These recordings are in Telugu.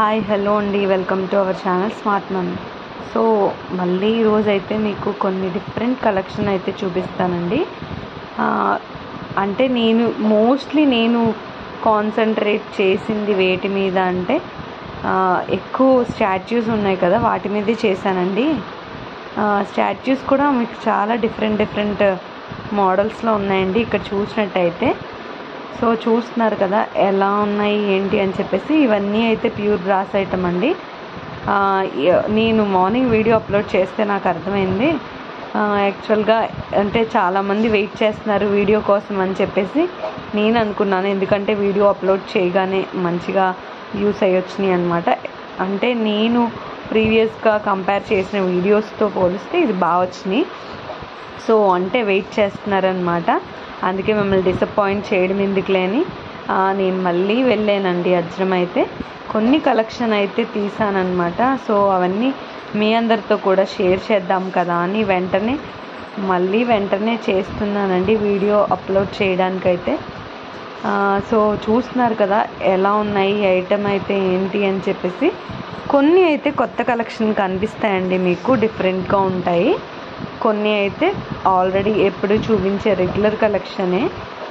హాయ్ హలో అండి welcome to our channel smart mom so మళ్ళీ ఈరోజు అయితే మీకు కొన్ని డిఫరెంట్ కలెక్షన్ అయితే చూపిస్తానండి ఆ, అంటే నేను మోస్ట్లీ నేను కాన్సన్ట్రేట్ చేసింది వేటి మీద అంటే ఆ, ఎక్కువ స్టాచ్యూస్ ఉన్నాయి కదా వాటి మీదే చేశానండి స్టాచ్యూస్ కూడా మీకు చాలా డిఫరెంట్ డిఫరెంట్ మోడల్స్లో ఉన్నాయండి ఇక్కడ చూసినట్టయితే సో చూస్తున్నారు కదా ఎలా ఉన్నాయి ఏంటి అని చెప్పేసి ఇవన్నీ అయితే ప్యూర్ బ్రాస్ ఐటమ్ అండి ఆ, య- నేను మార్నింగ్ వీడియో అప్లోడ్ చేస్తే నాకు అర్థమైంది యాక్చువల్గా అంటే చాలామంది వెయిట్ చేస్తున్నారు వీడియో కోసం అని చెప్పేసి నేను అనుకున్నాను ఎందుకంటే వీడియో అప్లోడ్ చేయగానే మంచిగా వ్యూస్ అయ్యి వచ్చినాయి అనమాట అంటే నేను ప్రీవియస్గా కంపేర్ చేసిన వీడియోస్తో పోలిస్తే ఇది బాగా వచ్చినాయి సో అంటే వెయిట్ చేస్తున్నారనమాట అందుకే మిమ్మల్ని డిసప్పాయింట్ చేయడం ఎందుకులే అని ఆ, నేను మళ్ళీ వెళ్ళానండి అజ్రం అయితే కొన్ని కలెక్షన్ అయితే తీసానమాట సో అవన్నీ మీ అందరితో కూడా షేర్ చేద్దాం కదా అని వెంటనే మళ్ళీ వెంటనే చేస్తున్నానండి వీడియో అప్లోడ్ చేయడానికైతే ఆ, సో చూస్తున్నారు కదా ఎలా ఉన్నాయి ఐటమ్ అయితే ఏంటి అని చెప్పేసి కొన్ని అయితే కొత్త కలెక్షన్ కనిపిస్తాయండి మీకు డిఫరెంట్గా ఉంటాయి కొన్ని అయితే ఆల్రెడీ ఎప్పుడు చూపించే రెగ్యులర్ కలెక్షనే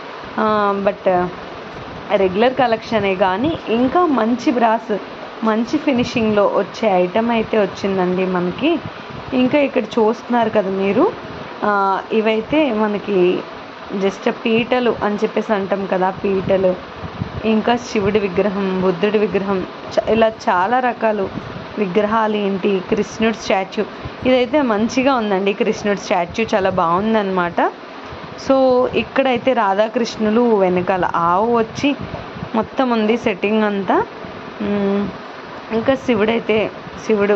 బట్ రెగ్యులర్ కలెక్షనే కానీ ఇంకా మంచి బ్రాస్ మంచి ఫినిషింగ్లో వచ్చే ఐటమ్ అయితే వచ్చిందండి మనకి ఇంకా ఇక్కడ చూస్తున్నారు కదా మీరు ఆ, ఇవైతే మనకి జస్ట్ పీటలు అని చెప్పేసి అంటాం కదా పీటలు ఇంకా శివుడి విగ్రహం బుద్ధుడి విగ్రహం చ- ఇలా చాలా రకాలు విగ్రహాలు ఏంటి కృష్ణుడి స్టాచ్యూ ఇదైతే మంచిగా ఉందండి కృష్ణుడి స్టాచ్యూ చాలా బాగుందన్నమాట సో ఇక్కడైతే రాధాకృష్ణులు వెనకాల ఆవు వచ్చి మొత్తం ఉంది సెట్టింగ్ అంతా మ్మ్. ఇంకా శివుడైతే శివుడు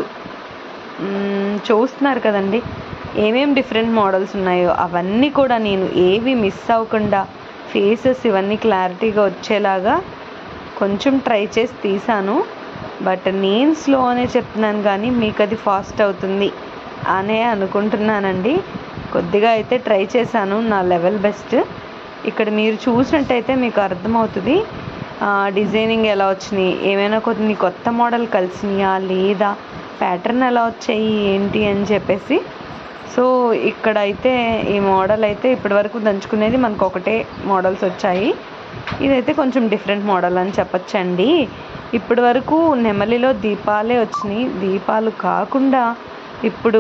మ్మ్, చూస్తున్నారు కదండి ఏమేం డిఫరెంట్ మోడల్స్ ఉన్నాయో అవన్నీ కూడా నేను ఏవి మిస్ అవ్వకుండా ఫేసెస్ ఇవన్నీ క్లారిటీగా వచ్చేలాగా కొంచెం ట్రై చేసి తీసాను బట్ నేను స్లో అనే చెప్తున్నాను కానీ మీకు అది ఫాస్ట్ అవుతుంది అనే అనుకుంటున్నానండి కొద్దిగా అయితే ట్రై చేశాను నా లెవెల్ బెస్ట్ ఇక్కడ మీరు చూసినట్టయితే మీకు అర్థమవుతుంది ఆ, డిజైనింగ్ ఎలా వచ్చినాయి ఏమైనా కొన్ని కొత్త మోడల్ కలిసినాయా లేదా ప్యాటర్న్ ఎలా వచ్చాయి ఏంటి అని చెప్పేసి సో ఇక్కడైతే ఈ మోడల్ అయితే ఇప్పటివరకు దంచుకునేది మనకు ఒకటే మోడల్స్ వచ్చాయి ఇదైతే కొంచెం డిఫరెంట్ మోడల్ అని చెప్పొచ్చండి ఇప్పటి వరకు నెమలిలో దీపాలే వచ్చినాయి దీపాలు కాకుండా ఇప్పుడు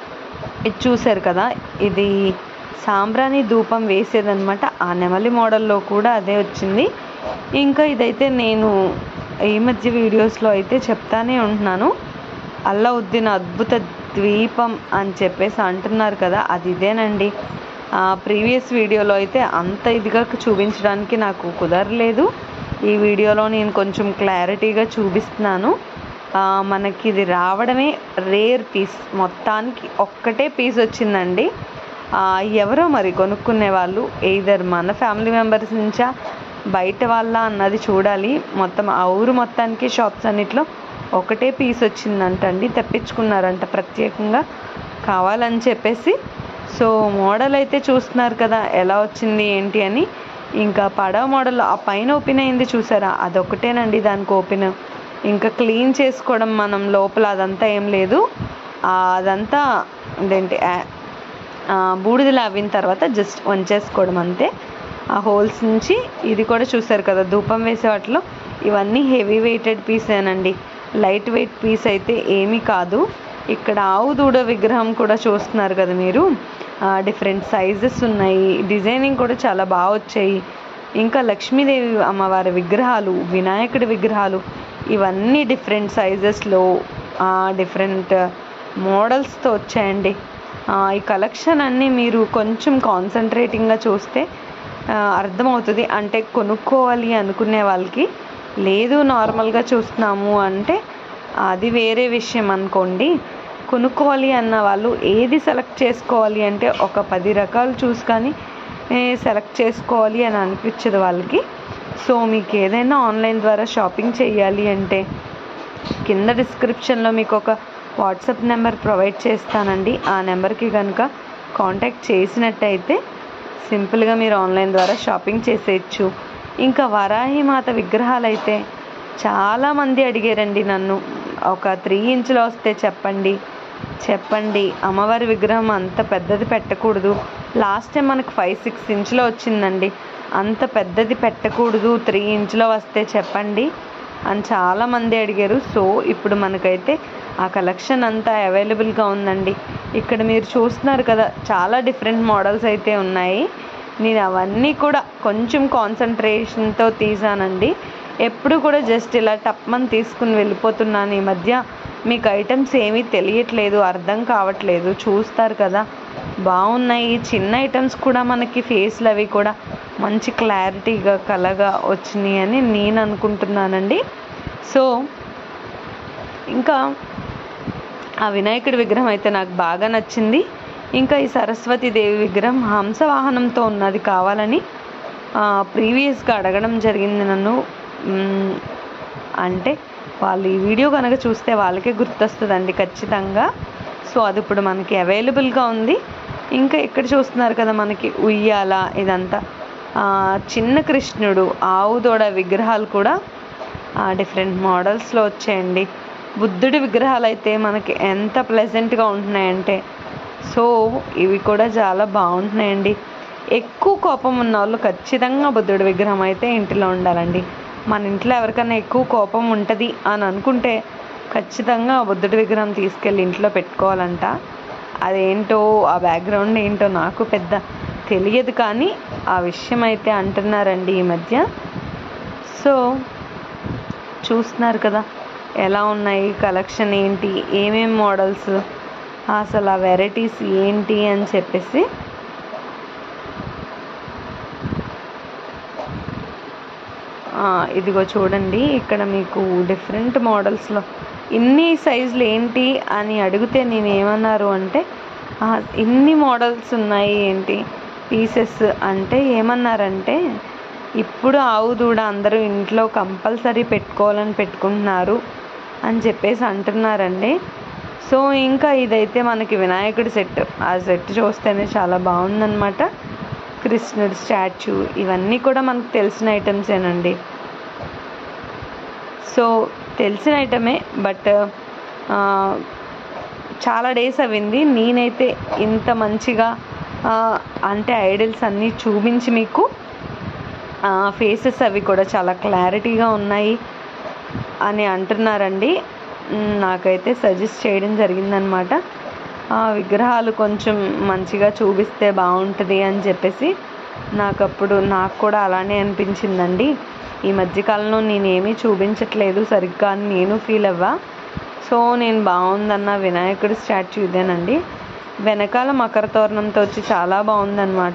ఇది చూశారు కదా ఇది సాంబ్రాణి ధూపం వేసేదన్నమాట ఆ నెమలి మోడల్లో కూడా అదే వచ్చింది ఇంకా ఇదైతే నేను ఈ మధ్య వీడియోస్లో అయితే చెప్తానే ఉంటున్నాను అల్లావుద్దీన్ అద్భుత ద్వీపం అని చెప్పేసి అంటున్నారు కదా అది ఇదేనండి ప్రీవియస్ వీడియోలో అయితే అంత ఇదిగా చూపించడానికి నాకు కుదరలేదు ఈ వీడియోలో నేను కొంచెం క్లారిటీగా చూపిస్తున్నాను ఆ, మనకి ఇది రావడమే రేర్ పీస్ మొత్తానికి ఒక్కటే పీస్ వచ్చిందండి ఆ, ఎవరో మరి కొనుక్కునే వాళ్ళు ఎయిదర్ మన ఫ్యామిలీ మెంబర్స్ నుంచా బయట వాళ్ళ అన్నది చూడాలి మొత్తం ఆ ఊరు మొత్తానికి షాప్స్ అన్నిట్లో ఒకటే పీస్ వచ్చిందంటండి తెప్పించుకున్నారంట ప్రత్యేకంగా కావాలని చెప్పేసి సో మోడల్ అయితే చూస్తున్నారు కదా ఎలా వచ్చింది ఏంటి అని ఇంకా పడవ మోడల్ ఆ పైన ఓపెన్ అయింది చూసారా అదొకటేనండి దానికి ఓపెన్ ఇంకా క్లీన్ చేసుకోవడం మనం లోపల అదంతా ఏం లేదు ఆ, అదంతా అదేంటి ఆ- ఆ, బూడిద లావిన తర్వాత జస్ట్ వంచేసుకోవడం అంతే ఆ హోల్స్ నుంచి ఇది కూడా చూసారు కదా ధూపం వేసే వాటిలో ఇవన్నీ హెవీ వెయిటెడ్ పీసేనండి లైట్ వెయిట్ పీస్ అయితే ఏమీ కాదు ఇక్కడ ఆవు దూడ విగ్రహం కూడా చూస్తున్నారు కదా మీరు డిఫరెంట్ సైజెస్ ఉన్నాయి డిజైనింగ్ కూడా చాలా బాగా వచ్చాయి ఇంకా లక్ష్మీదేవి అమ్మవారి విగ్రహాలు వినాయకుడి విగ్రహాలు ఇవన్నీ డిఫరెంట్ సైజెస్లో డిఫరెంట్ మోడల్స్తో వచ్చాయండి ఆ, ఈ కలెక్షన్ అన్నీ మీరు కొంచెం కాన్సన్ట్రేటింగ్గా చూస్తే ఆ, అర్థమవుతుంది అంటే కొనుక్కోవాలి అనుకునే వాళ్ళకి లేదు నార్మల్గా చూస్తున్నాము అంటే అది వేరే విషయం అనుకోండి కొనుక్కోవాలి అన్న వాళ్ళు ఏది సెలెక్ట్ చేసుకోవాలి అంటే ఒక పది రకాలు చూసుకొని సెలెక్ట్ చేసుకోవాలి అని అనిపించదు వాళ్ళకి సో మీకు ఏదైనా ఆన్లైన్ ద్వారా షాపింగ్ చేయాలి అంటే కింద డిస్క్రిప్షన్లో మీకు ఒక వాట్సాప్ నెంబర్ ప్రొవైడ్ చేస్తానండి ఆ నెంబర్కి కనుక కాంటాక్ట్ చేసినట్టయితే సింపుల్గా మీరు ఆన్లైన్ ద్వారా షాపింగ్ చేసేయచ్చు ఇంకా వరాహి మాత విగ్రహాలు అయితే చాలామంది అడిగారండి నన్ను ఒక త్రీ ఇంచులో వస్తే చెప్పండి చెప్పండి అమ్మవారి విగ్రహం అంత పెద్దది పెట్టకూడదు లాస్ట్ టైం మనకు ఫైవ్ సిక్స్ ఇంచులో వచ్చిందండి అంత పెద్దది పెట్టకూడదు త్రీ ఇంచులో వస్తే చెప్పండి అని చాలామంది అడిగారు సో ఇప్పుడు మనకైతే ఆ కలెక్షన్ అంతా అవైలబుల్గా ఉందండి ఇక్కడ మీరు చూస్తున్నారు కదా చాలా డిఫరెంట్ మోడల్స్ అయితే ఉన్నాయి నేను అవన్నీ కూడా కొంచెం కాన్సన్ట్రేషన్తో తీసానండి ఎప్పుడు కూడా జస్ట్ ఇలా టప్మని తీసుకుని వెళ్ళిపోతున్నాను ఈ మధ్య మీకు ఐటమ్స్ ఏమీ తెలియట్లేదు అర్థం కావట్లేదు చూస్తారు కదా బాగున్నాయి చిన్న ఐటమ్స్ కూడా మనకి ఫేస్లు అవి కూడా మంచి క్లారిటీగా కలగా వచ్చినాయి అని నేను అనుకుంటున్నానండి సో ఇంకా ఆ వినాయకుడి విగ్రహం అయితే నాకు బాగా నచ్చింది ఇంకా ఈ సరస్వతీదేవి విగ్రహం హంసవాహనంతో ఉన్నది కావాలని ప్రీవియస్గా అడగడం జరిగింది నన్ను మ్, అంటే వాళ్ళు ఈ వీడియో కనుక చూస్తే వాళ్ళకే గుర్తొస్తుందండి ఖచ్చితంగా సో అది ఇప్పుడు మనకి అవైలబుల్గా ఉంది ఇంకా ఇక్కడ చూస్తున్నారు కదా మనకి ఉయ్యాల ఇదంతా ఆ, చిన్న కృష్ణుడు ఆవు దూడ విగ్రహాలు కూడా డిఫరెంట్ మోడల్స్లో వచ్చాయండి బుద్ధుడి విగ్రహాలు అయితే మనకి ఎంత ప్లెజెంట్గా ఉంటున్నాయంటే సో ఇవి కూడా చాలా బాగుంటున్నాయండి ఎక్కువ కోపం ఉన్న వాళ్ళు ఖచ్చితంగా బుద్ధుడి విగ్రహం అయితే ఇంటిలో ఉండాలండి మన ఇంట్లో ఎవరికైనా ఎక్కువ కోపం ఉంటుంది అని అనుకుంటే ఖచ్చితంగా ఆ బుద్ధుడి విగ్రహం తీసుకెళ్ళి ఇంట్లో పెట్టుకోవాలంట అదేంటో ఆ బ్యాక్గ్రౌండ్ ఏంటో నాకు పెద్ద తెలియదు కానీ ఆ విషయం అయితే అంటున్నారండి ఈ మధ్య సో చూస్తున్నారు కదా ఎలా ఉన్నాయి కలెక్షన్ ఏంటి ఏమేం మోడల్స్ అసలు ఆ వెరైటీస్ ఏంటి అని చెప్పేసి ఆ, ఇదిగో చూడండి ఇక్కడ మీకు డిఫరెంట్ మోడల్స్లో ఇన్ని సైజులు ఏంటి అని అడిగితే నేను ఏమన్నారు అంటే "ఆ, ఇన్ని మోడల్స్ ఉన్నాయి ఏంటి పీసెస్ అంటే ఏమన్నారంటే ఇప్పుడు ఆవు దూడ అందరూ ఇంట్లో కంపల్సరీ పెట్టుకోవాలని పెట్టుకుంటున్నారు అని చెప్పేసి అంటున్నారండి సో ఇంకా ఇదైతే మనకి వినాయకుడి సెట్ ఆ సెట్ చూస్తేనే చాలా బాగుందన్నమాట కృష్ణుడి స్టాచ్యూ ఇవన్నీ కూడా మనకు తెలిసిన ఐటమ్సేనండి సో తెలిసిన ఐటమే బట్ చాలా డేస్ అవింది నేనైతే ఇంత మంచిగా ఆ, అంటే ఐడల్స్ అన్నీ చూపించి మీకు ఫేసెస్ అవి కూడా చాలా క్లారిటీగా ఉన్నాయి అని అంటున్నారండి మ్, నాకైతే సజెస్ట్ చేయడం జరిగిందనమాట ఆ విగ్రహాలు కొంచెం మంచిగా చూపిస్తే బాగుంటుంది అని చెప్పేసి నాకు అప్పుడు నాకు కూడా అలానే అనిపించిందండి ఈ మధ్యకాలంలో నేనేమీ చూపించట్లేదు సరిగ్గా అని నేను ఫీల్ అవ్వా సో నేను బాగుందన్న వినాయకుడి స్టాచ్యూ ఇదేనండి వెనకాల మకర తోరణంతో వచ్చి చాలా బాగుందన్నమాట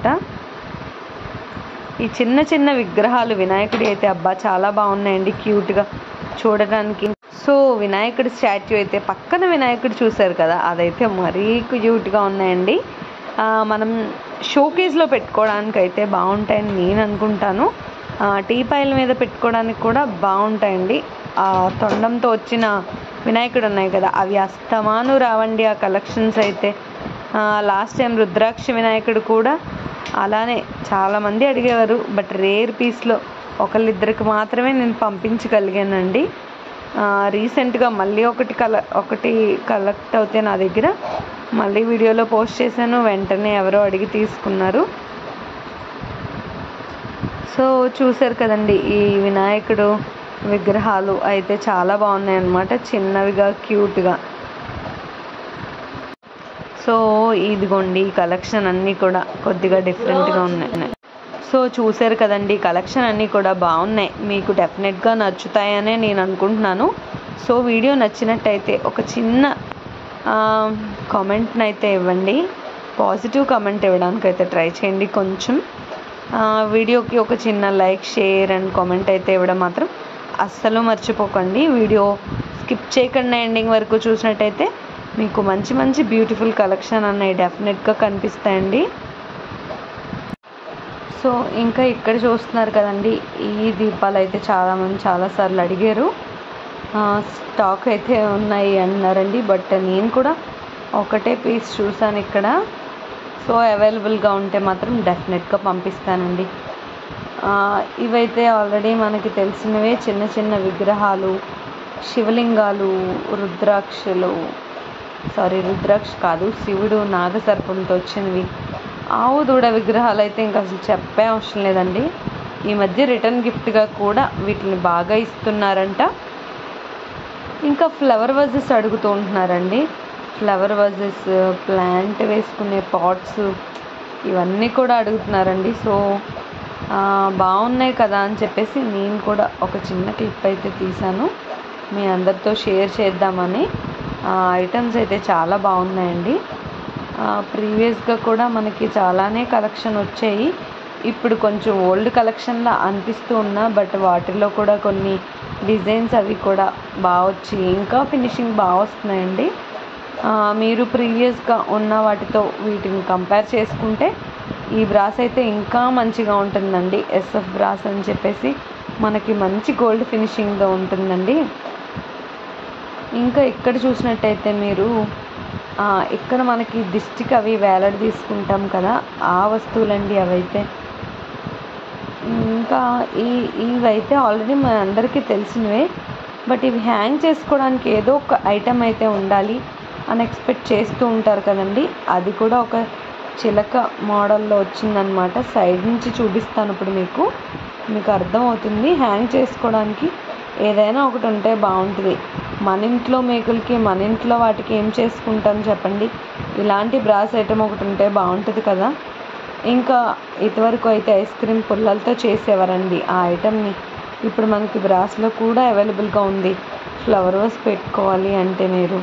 ఈ చిన్న చిన్న విగ్రహాలు వినాయకుడి అయితే అబ్బా చాలా బాగున్నాయండి క్యూట్గా చూడడానికి సో వినాయకుడి స్టాచ్యూ అయితే పక్కన వినాయకుడు చూశారు కదా అదైతే మరీ క్యూట్గా ఉన్నాయండి ఆ, మనం షోకేస్లో పెట్టుకోవడానికి అయితే బాగుంటాయని నేను అనుకుంటాను ఆ, టీపాయిల మీద పెట్టుకోవడానికి కూడా బాగుంటాయండి ఆ తొండంతో వచ్చిన వినాయకుడు ఉన్నాయి కదా అవి అస్తమాను రావండి ఆ కలెక్షన్స్ అయితే లాస్ట్ టైం రుద్రాక్ష వినాయకుడు కూడా అలానే చాలామంది అడిగేవారు బట్ రేర్ పీస్లో ఒకళ్ళిద్దరికి మాత్రమే నేను పంపించగలిగానండి రీసెంట్గా మళ్ళీ ఒకటి కల ఒకటి కలెక్ట్ అవుతే నా దగ్గర మళ్ళీ వీడియోలో పోస్ట్ చేశాను వెంటనే ఎవరో అడిగి తీసుకున్నారు సో చూశారు కదండి ఈ వినాయకుడు విగ్రహాలు అయితే చాలా బాగున్నాయి అన్నమాట చిన్నవిగా క్యూట్గా సో ఇదిగోండి ఈ కలెక్షన్ అన్నీ కూడా కొద్దిగా డిఫరెంట్గా ఉన్నాయి సో చూశారు కదండి కలెక్షన్ అన్నీ కూడా బాగున్నాయి మీకు డెఫినెట్గా నచ్చుతాయనే నేను అనుకుంటున్నాను సో వీడియో నచ్చినట్టయితే ఒక చిన్న కామెంట్ని అయితే ఇవ్వండి పాజిటివ్ కామెంట్ ఇవ్వడానికి అయితే ట్రై చేయండి కొంచెం ఆ, వీడియోకి ఒక చిన్న లైక్ షేర్ అండ్ కామెంట్ అయితే ఇవ్వడం మాత్రం అస్సలు మర్చిపోకండి వీడియో స్కిప్ చేయకుండా ఎండింగ్ వరకు చూసినట్టయితే మీకు మంచి మంచి బ్యూటిఫుల్ కలెక్షన్ అన్నవి డెఫినెట్గా కనిపిస్తాయండి సో ఇంకా ఇక్కడ చూస్తున్నారు కదండి ఈ దీపాలు అయితే చాలామంది చాలాసార్లు అడిగారు ఆ, స్టాక్ అయితే ఉన్నాయి అన్నారండి బట్ నేను కూడా ఒకటే పీస్ చూసాను ఇక్కడ సో అవైలబుల్గా ఉంటే మాత్రం డెఫినెట్గా పంపిస్తానండి ఆ, ఇవైతే ఆల్రెడీ మనకి తెలిసినవే చిన్న చిన్న విగ్రహాలు శివలింగాలు రుద్రాక్షలు సారీ రుద్రాక్ష కాదు శివుడు నాగసర్పంతో వచ్చినవి ఆవు దూడ విగ్రహాలు అయితే ఇంకా అసలు చెప్పే అవసరం లేదండి ఈ మధ్య రిటర్న్ గిఫ్ట్గా కూడా వీటిని బాగా ఇస్తున్నారంట ఇంకా ఫ్లవర్ వజెస్ అడుగుతూ ఉంటున్నారండి ఫ్లవర్ వజెస్ ప్లాంట్ వేసుకునే పాట్స్ ఇవన్నీ కూడా అడుగుతున్నారండి సో ఆ, బాగున్నాయి కదా అని చెప్పేసి నేను కూడా ఒక చిన్న క్లిప్ అయితే తీశాను మీ అందరితో షేర్ చేద్దామని ఐటమ్స్ అయితే చాలా బాగున్నాయండి ప్రీవియస్గా కూడా మనకి చాలానే కలెక్షన్ వచ్చాయి ఇప్పుడు కొంచెం ఓల్డ్ కలెక్షన్లా అనిపిస్తూ ఉన్నా బట్ వాటిలో కూడా కొన్ని డిజైన్స్ అవి కూడా బాగా వచ్చి ఇంకా ఫినిషింగ్ బాగా వస్తున్నాయండి ఆ, మీరు ప్రీవియస్గా ఉన్న వాటితో వీటిని కంపేర్ చేసుకుంటే ఈ బ్రాస్ అయితే ఇంకా మంచిగా ఉంటుందండి ఎస్ఎఫ్ బ్రాస్ అని చెప్పేసి మనకి మంచి గోల్డ్ ఫినిషింగ్తో ఉంటుందండి ఇంకా ఇక్కడ చూసినట్టయితే మీరు ఆ, ఇక్కడ మనకి దిష్టికి అవి వేలాడి తీసుకుంటాం కదా ఆ వస్తువులండి అవైతే ఇంకా ఈ ఇవైతే ఆల్రెడీ మన అందరికీ తెలిసినవే బట్ ఇవి హ్యాంగ్ చేసుకోవడానికి ఏదో ఒక ఐటెం అయితే ఉండాలి అని ఎక్స్పెక్ట్ చేస్తూ ఉంటారు కదండి అది కూడా ఒక చిలక మోడల్లో వచ్చిందనమాట సైడ్ నుంచి చూపిస్తాను ఇప్పుడు మీకు మీకు అర్థమవుతుంది హ్యాంగ్ చేసుకోవడానికి ఏదైనా ఒకటి ఉంటే బాగుంటుంది మన ఇంట్లో మేకులకి మన ఇంట్లో వాటికి ఏం చేసుకుంటాం చెప్పండి ఇలాంటి బ్రాస్ ఐటెం ఒకటి ఉంటే బాగుంటుంది కదా ఇంకా ఇదివరకు అయితే ఐస్ క్రీమ్ పుల్లలతో చేసేవారండి ఆ ఐటెంని ఇప్పుడు మనకి బ్రాస్లో కూడా అవైలబుల్గా ఉంది ఫ్లవర్ వాస్ పెట్టుకోవాలి అంటే మీరు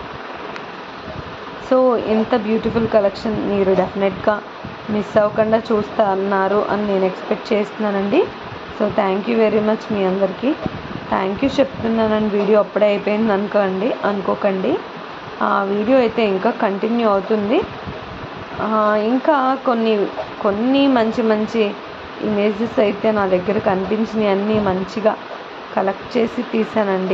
సో ఇంత బ్యూటిఫుల్ కలెక్షన్ మీరు డెఫినెట్గా మిస్ అవ్వకుండా చూస్తా అన్నారు అని నేను ఎక్స్పెక్ట్ చేస్తున్నానండి so thank you very much మీ అందరికీ థ్యాంక్ యూ చెప్తున్నానండి వీడియో అప్పుడే అయిపోయింది అనుకోండి అనుకోకండి ఆ వీడియో అయితే ఇంకా కంటిన్యూ అవుతుంది ఆ, ఇంకా కొన్ని కొన్ని మంచి మంచి ఇమేజెస్ అయితే నా దగ్గర కనిపించినవి అన్నీ మంచిగా కలెక్ట్ చేసి తీసానండి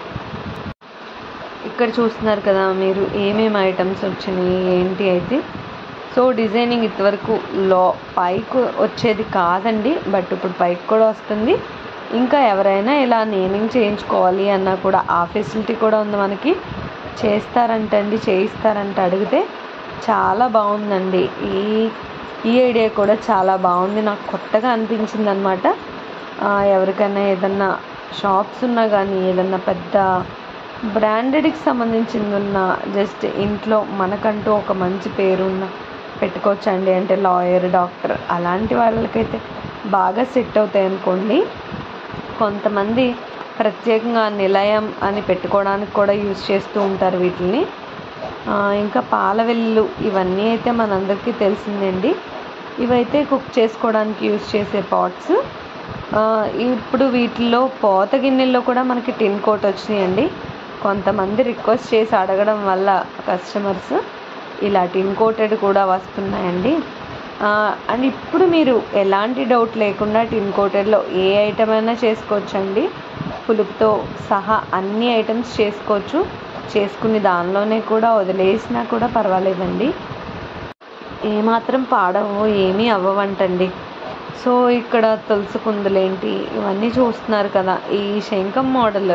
ఇక్కడ చూస్తున్నారు కదా మీరు ఏమేమి ఐటమ్స్ వచ్చినాయి ఏంటి అయితే సో డిజైనింగ్ ఇంతవరకు లో పైకి వచ్చేది కాదండి బట్ ఇప్పుడు పైకి కూడా వస్తుంది ఇంకా ఎవరైనా ఇలా నేమింగ్ చేయించుకోవాలి అన్నా కూడా ఆ ఫెసిలిటీ కూడా ఉంది మనకి చేస్తారంటండి చేయిస్తారంట అడిగితే చాలా బాగుందండి ఈ ఈ ఐడియా కూడా చాలా బాగుంది నాకు కొత్తగా అనిపించింది అనమాట ఎవరికైనా ఏదన్నా షాప్స్ ఉన్నా కానీ ఏదన్నా పెద్ద బ్రాండెడ్కి సంబంధించింది ఉన్న జస్ట్ ఇంట్లో మనకంటూ ఒక మంచి పేరున్న పెట్టుకోవచ్చండి అంటే లాయర్ డాక్టర్ అలాంటి వాళ్ళకైతే బాగా సెట్ అవుతాయి అనుకోండి కొంతమంది ప్రత్యేకంగా నిలయం అని పెట్టుకోవడానికి కూడా యూజ్ చేస్తూ ఉంటారు వీటిని ఆ, ఇంకా పాలవెల్లు ఇవన్నీ అయితే మనందరికీ తెలిసిందండి ఇవైతే కుక్ చేసుకోవడానికి యూజ్ చేసే పాట్స్ ఇప్పుడు వీటిల్లో పోత గిన్నెల్లో కూడా మనకి టిన్ కోట్ వచ్చినాయండి కొంతమంది రిక్వెస్ట్ చేసి అడగడం వల్ల కస్టమర్స్ ఇలా టిన్ కోటెడ్ కూడా వస్తున్నాయండి ఆ, అండ్ ఇప్పుడు మీరు ఎలాంటి డౌట్ లేకుండా టిన్ కోటెడ్లో ఏ ఐటమ్ అయినా చేసుకోవచ్చండి పులుపుతో సహా అన్ని ఐటమ్స్ చేసుకోవచ్చు చేసుకుని దానిలోనే కూడా వదిలేసినా కూడా పర్వాలేదండి ఏమాత్రం పాడవు ఏమీ అవ్వవంటండి సో ఇక్కడ తులసి కుందులేంటి ఇవన్నీ చూస్తున్నారు కదా ఈ శంఖం మోడల్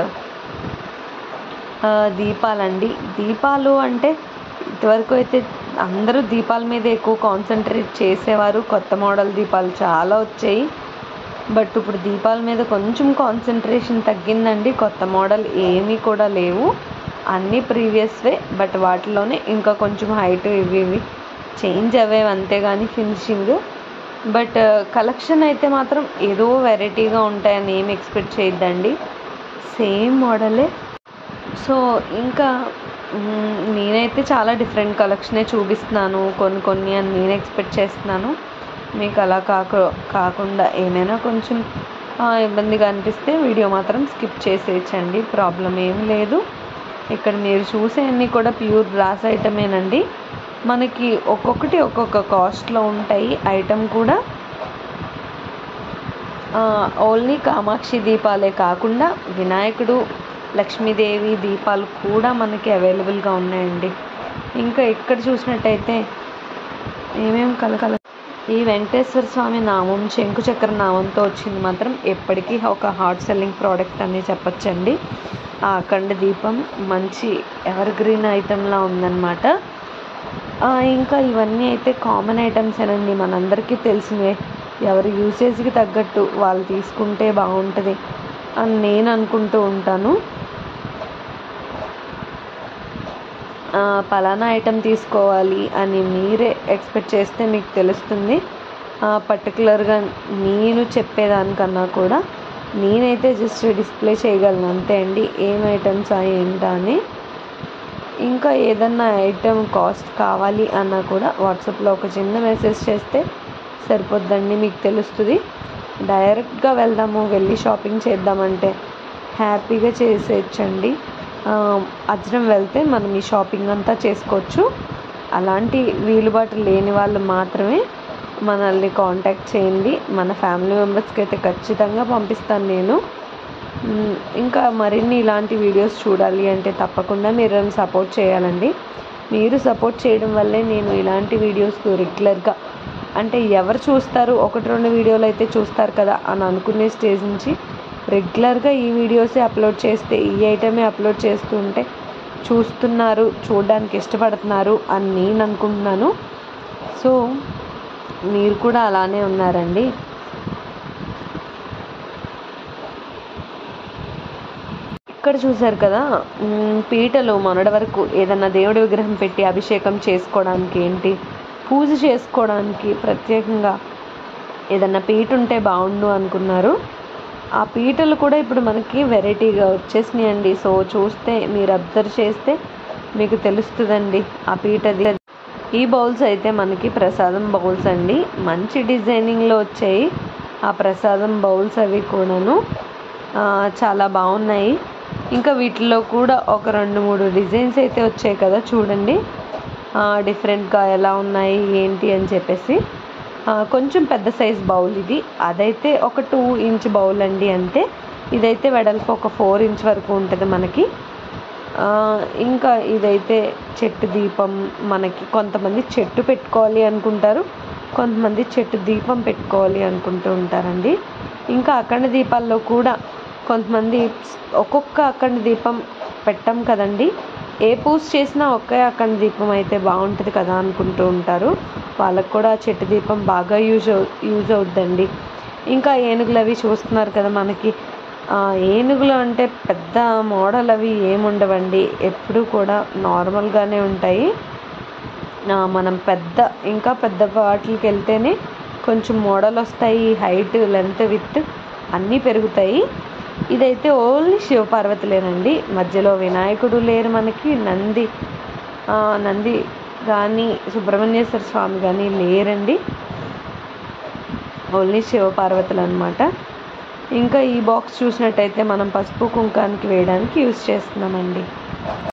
ఆ, దీపాలండి దీపాలు అంటే ఇంతవరకు అయితే అందరూ దీపాల మీద ఎక్కువ కాన్సన్ట్రేట్ చేసేవారు కొత్త మోడల్ దీపాలు చాలా వచ్చాయి బట్ ఇప్పుడు దీపాల మీద కొంచెం కాన్సన్ట్రేషన్ తగ్గిందండి కొత్త మోడల్ ఏమీ కూడా లేవు అన్నీ ప్రీవియస్వే బట్ వాటిలోనే ఇంకా కొంచెం హైట్ ఇవి ఇవి చేంజ్ అవ్వేవి అంతేగాని ఫినిషింగ్ బట్ కలెక్షన్ అయితే మాత్రం ఏదో వెరైటీగా ఉంటాయని ఏం ఎక్స్పెక్ట్ చేయొద్దండి సేమ్ మోడలే సో ఇంకా మ్, నేనైతే చాలా డిఫరెంట్ కలెక్షనే చూపిస్తున్నాను కొన్ని కొన్ని అని నేను ఎక్స్పెక్ట్ చేస్తున్నాను మీకు అలా కాక కాకుండా ఏమైనా కొంచెం ఆ, ఇబ్బందిగా అనిపిస్తే వీడియో మాత్రం స్కిప్ చేసేయచ్చండి ప్రాబ్లం ఏం లేదు ఇక్కడ మీరు చూసే అన్నీ కూడా ప్యూర్ బ్రాస్ ఐటమేనండి మనకి ఒక్కొక్కటి ఒక్కొక్క కాస్ట్లో ఉంటాయి ఐటమ్ కూడా ఓన్లీ కామాక్షి దీపాలే కాకుండా వినాయకుడు లక్ష్మీదేవి దీపాలు కూడా మనకి అవైలబుల్గా ఉన్నాయండి ఇంకా ఇక్కడ చూసినట్టయితే ఏమేమి కల కల ఈ వెంకటేశ్వర స్వామి నామం శంకు చక్ర నామంతో వచ్చింది మాత్రం ఎప్పటికీ ఒక హాట్ సెల్లింగ్ ప్రోడక్ట్ అని చెప్పొచ్చండి ఆ అఖండ దీపం మంచి ఎవర్ గ్రీన్ ఐటెంలా ఉందన్నమాట ఆ, ఇంకా ఇవన్నీ అయితే కామన్ ఐటమ్స్ ఏనండి మనందరికీ తెలిసినవే ఎవరి యూసేజ్కి తగ్గట్టు వాళ్ళు తీసుకుంటే బాగుంటుంది అని నేను అనుకుంటూ ఉంటాను ఆ, పలానా ఐటెం తీసుకోవాలి అని మీరే ఎక్స్పెక్ట్ చేస్తే మీకు తెలుస్తుంది పర్టికులర్గా నేను చెప్పేదానికన్నా కూడా నేనైతే జస్ట్ డిస్ప్లే చేయగలను అంతే అండి ఏం ఐటమ్స్ ఏంటా అని ఇంకా ఏదన్నా ఐటెం కాస్ట్ కావాలి అన్నా కూడా వాట్సాప్లో ఒక చిన్న మెసేజ్ చేస్తే సరిపోద్దండి మీకు తెలుస్తుంది డైరెక్ట్గా వెళ్దాము వెళ్ళి షాపింగ్ చేద్దామంటే హ్యాపీగా చేసేయచ్చండి ఆ, అజ్రం వెళ్తే మనం ఈ షాపింగ్ అంతా చేసుకోవచ్చు అలాంటి వీలుబాటు లేని వాళ్ళు మాత్రమే మనల్ని కాంటాక్ట్ చేయండి మన ఫ్యామిలీ మెంబర్స్కి అయితే ఖచ్చితంగా పంపిస్తాను నేను మ్, ఇంకా మరిన్ని ఇలాంటి వీడియోస్ చూడాలి అంటే తప్పకుండా మీరు నన్ను సపోర్ట్ చేయాలండి మీరు సపోర్ట్ చేయడం వల్లే నేను ఇలాంటి వీడియోస్ రెగ్యులర్గా అంటే ఎవరు చూస్తారు ఒకటి రెండు వీడియోలు అయితే చూస్తారు కదా అని అనుకునే స్టేజ్ నుంచి రెగ్యులర్గా ఈ వీడియోసే అప్లోడ్ చేస్తే ఈ ఐటమే అప్లోడ్ చేస్తూ ఉంటే చూస్తున్నారు చూడడానికి ఇష్టపడుతున్నారు అని నేను అనుకుంటున్నాను సో మీరు కూడా అలానే ఉన్నారండి ఇక్కడ చూశారు కదా మ్, పీటలు మొన్నటి వరకు ఏదన్నా దేవుడి విగ్రహం పెట్టి అభిషేకం చేసుకోవడానికి ఏంటి పూజ చేసుకోవడానికి ప్రత్యేకంగా ఏదన్నా పీట ఉంటే బాగుండు అనుకున్నారు ఆ పీటలు కూడా ఇప్పుడు మనకి వెరైటీగా వచ్చేసినాయండి సో చూస్తే మీరు అబ్జర్వ్ చేస్తే మీకు తెలుస్తుందండి ఆ పీటది ఈ బౌల్స్ అయితే మనకి ప్రసాదం బౌల్స్ అండి మంచి డిజైనింగ్లో వచ్చాయి ఆ ప్రసాదం బౌల్స్ అవి కూడాను ఆ, చాలా బాగున్నాయి ఇంకా వీటిలో కూడా ఒక రెండు మూడు డిజైన్స్ అయితే వచ్చాయి కదా చూడండి డిఫరెంట్గా ఎలా ఉన్నాయి ఏంటి అని చెప్పేసి ఆ, కొంచెం పెద్ద సైజ్ బౌల్ ఇది అదైతే ఒక టూ ఇంచ్ బౌల్ అండి అంతే ఇదైతే వెడల్పు ఒక ఫోర్ ఇంచ్ వరకు ఉంటుంది మనకి ఆ, ఇంకా ఇదైతే చెట్టు దీపం మనకి కొంతమంది చెట్టు పెట్టుకోవాలి అనుకుంటారు కొంతమంది చెట్టు దీపం పెట్టుకోవాలి అనుకుంటూ ఉంటారండి ఇంకా అఖండ దీపాల్లో కూడా కొంతమంది ఒక్కొక్క అఖండ దీపం పెట్టం కదండి ఏ పూజ చేసినా ఒకే అఖండ దీపం అయితే బాగుంటుంది కదా అనుకుంటూ ఉంటారు వాళ్ళకు కూడా చెట్టు దీపం బాగా యూజ్ అవు యూజ్ అవుద్దండి ఇంకా ఏనుగులు అవి చూస్తున్నారు కదా మనకి ఆ, ఏనుగులు అంటే పెద్ద మోడల్ అవి ఏముండవండి ఎప్పుడు కూడా నార్మల్గానే ఉంటాయి ఆ, మనం పెద్ద ఇంకా పెద్ద వాటికి వెళ్తేనే కొంచెం మోడల్ వస్తాయి హైట్ లెంత్ విత్ అన్నీ పెరుగుతాయి ఇదైతే ఓన్లీ శివపార్వతులేనండి మధ్యలో వినాయకుడు లేరు మనకి నంది ఆ, నంది కానీ సుబ్రహ్మణ్యేశ్వర స్వామి కానీ లేరండి ఓన్లీ శివపార్వతులు అనమాట ఇంకా ఈ బాక్స్ చూసినట్టయితే మనం పసుపు కుంకానికి వేయడానికి యూస్ చేస్తున్నామండి